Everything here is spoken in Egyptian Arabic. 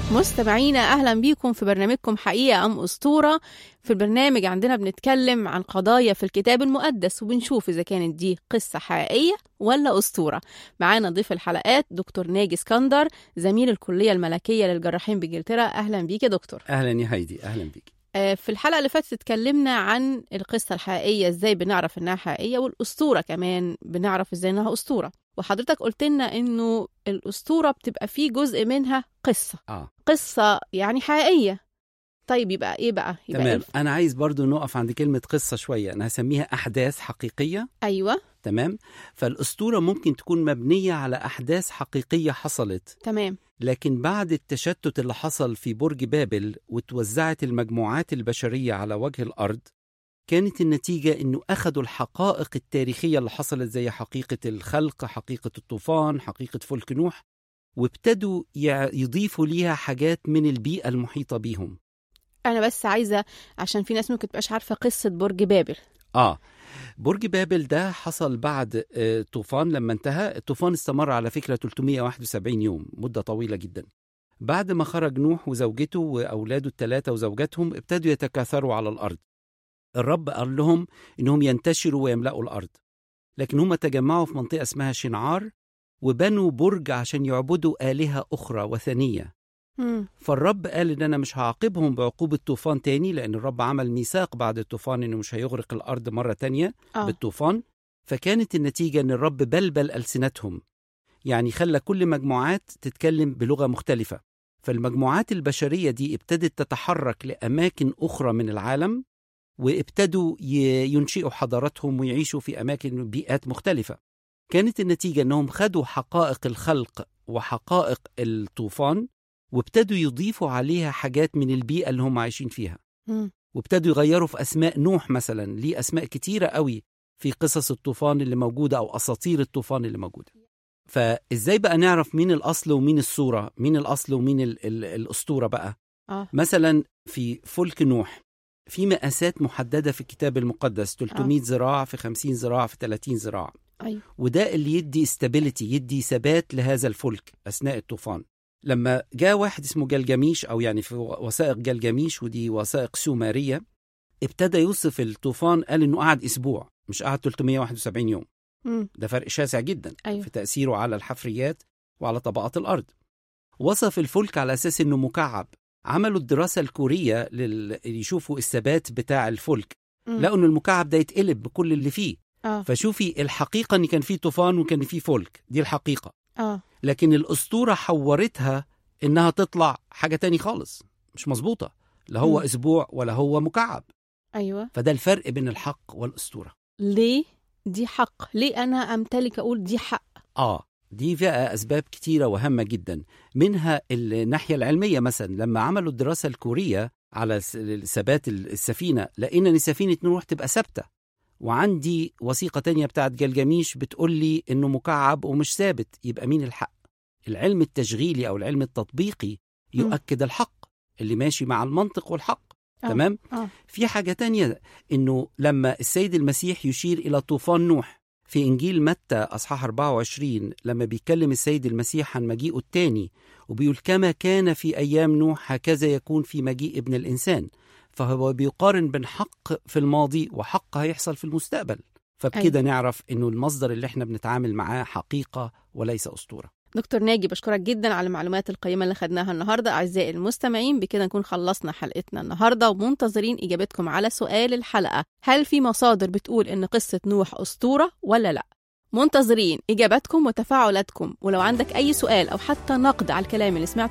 مستمعينا اهلا بيكم في برنامجكم حقيقه ام اسطوره في البرنامج عندنا بنتكلم عن قضايا في الكتاب المقدس وبنشوف اذا كانت دي قصه حقيقيه ولا اسطوره معانا ضيف الحلقات دكتور ناجي اسكندر زميل الكليه الملكيه للجراحين بانجلترا اهلا بيك يا دكتور اهلا يا هايدي اهلا بيك آه، في الحلقه اللي فاتت اتكلمنا عن القصه الحقيقيه ازاي بنعرف انها حقيقيه والاسطوره كمان بنعرف ازاي انها اسطوره وحضرتك قلت لنا انه الاسطوره بتبقى فيه جزء منها قصه اه قصه يعني حقيقيه طيب يبقى ايه بقى يبقى تمام إيه؟ انا عايز برضو نقف عند كلمه قصه شويه انا هسميها احداث حقيقيه ايوه تمام فالاسطوره ممكن تكون مبنيه على احداث حقيقيه حصلت تمام لكن بعد التشتت اللي حصل في برج بابل وتوزعت المجموعات البشريه على وجه الارض كانت النتيجة إنه أخذوا الحقائق التاريخية اللي حصلت زي حقيقة الخلق، حقيقة الطوفان، حقيقة فلك نوح، وابتدوا يع- يضيفوا ليها حاجات من البيئة المحيطة بيهم. انا بس عايزه عشان في ناس ممكن تبقاش عارفه قصه برج بابل آه برج بابل ده حصل بعد آه، طوفان لما انتهى الطوفان استمر على فكرة 371 يوم مدة طويلة جدا بعد ما خرج نوح وزوجته وأولاده الثلاثة وزوجاتهم ابتدوا يتكاثروا على الأرض الرب قال لهم إنهم ينتشروا ويملأوا الأرض لكن هم تجمعوا في منطقة اسمها شنعار وبنوا برج عشان يعبدوا آلهة أخرى وثنية مم. فالرب قال ان انا مش هعاقبهم بعقوبة طوفان تاني لان الرب عمل ميثاق بعد الطوفان انه مش هيغرق الارض مرة تانية اه بالطوفان فكانت النتيجة ان الرب بلبل ألسنتهم يعني خلى كل مجموعات تتكلم بلغة مختلفة فالمجموعات البشرية دي ابتدت تتحرك لأماكن أخرى من العالم وابتدوا ي- ينشئوا حضاراتهم ويعيشوا في أماكن بيئات مختلفة كانت النتيجة أنهم خدوا حقائق الخلق وحقائق الطوفان وابتدوا يضيفوا عليها حاجات من البيئة اللي هم عايشين فيها مم. وابتدوا يغيروا في أسماء نوح مثلا ليه أسماء كتيرة قوي في قصص الطوفان اللي موجودة أو أساطير الطوفان اللي موجودة فإزاي بقى نعرف مين الأصل ومين الصورة مين الأصل ومين ال ال الأسطورة بقى اه مثلا في فلك نوح في مقاسات محددة في الكتاب المقدس 300 ذراع في 50 ذراع في 30 ذراع ايوه وده اللي يدي استابيليتي يدي ثبات لهذا الفلك اثناء الطوفان لما جاء واحد اسمه جلجميش او يعني في وثائق جلجميش ودي وثائق سومريه ابتدى يوصف الطوفان قال انه قعد اسبوع مش قعد 371 يوم مم. ده فرق شاسع جدا ايوه في تاثيره على الحفريات وعلى طبقات الارض وصف الفلك على اساس انه مكعب عملوا الدراسه الكوريه لل... يشوفوا الثبات بتاع الفلك مم. لقوا ان المكعب ده يتقلب بكل اللي فيه اه فشوفي الحقيقة إن كان في طوفان وكان في فلك دي الحقيقة اه لكن الأسطورة حورتها إنها تطلع حاجة تاني خالص مش مظبوطة لا هو مم. أسبوع ولا هو مكعب ايوه فده الفرق بين الحق والأسطورة ليه دي حق ليه انا امتلك اقول دي حق آه دي فيها أسباب كتيرة وهامة جدا منها الناحية العلمية مثلا لما عملوا الدراسة الكورية على س- ثبات السفينة لقينا إن سفينة نوح تبقى ثابتة وعندي وثيقة تانية بتاعت جلجميش بتقول لي إنه مكعب ومش ثابت يبقى مين الحق العلم التشغيلي أو العلم التطبيقي يؤكد الحق اللي ماشي مع المنطق والحق آه. تمام اه في حاجة تانية إنه لما السيد المسيح يشير إلى طوفان نوح في إنجيل متى أصحاح 24 لما بيتكلم السيد المسيح عن مجيئه التاني وبيقول كما كان في أيام نوح هكذا يكون في مجيء ابن الإنسان فهو بيقارن بين حق في الماضي وحق هيحصل في المستقبل فبكده أيوة. نعرف إنه المصدر اللي احنا بنتعامل معاه حقيقة وليس أسطورة دكتور ناجي بشكرك جدا على المعلومات القيمة اللي خدناها النهاردة أعزائي المستمعين بكده نكون خلصنا حلقتنا النهاردة ومنتظرين إجابتكم على سؤال الحلقة هل في مصادر بتقول إن قصة نوح أسطورة ولا لأ؟ منتظرين إجاباتكم وتفاعلاتكم ولو عندك أي سؤال أو حتى نقد على الكلام اللي سمعته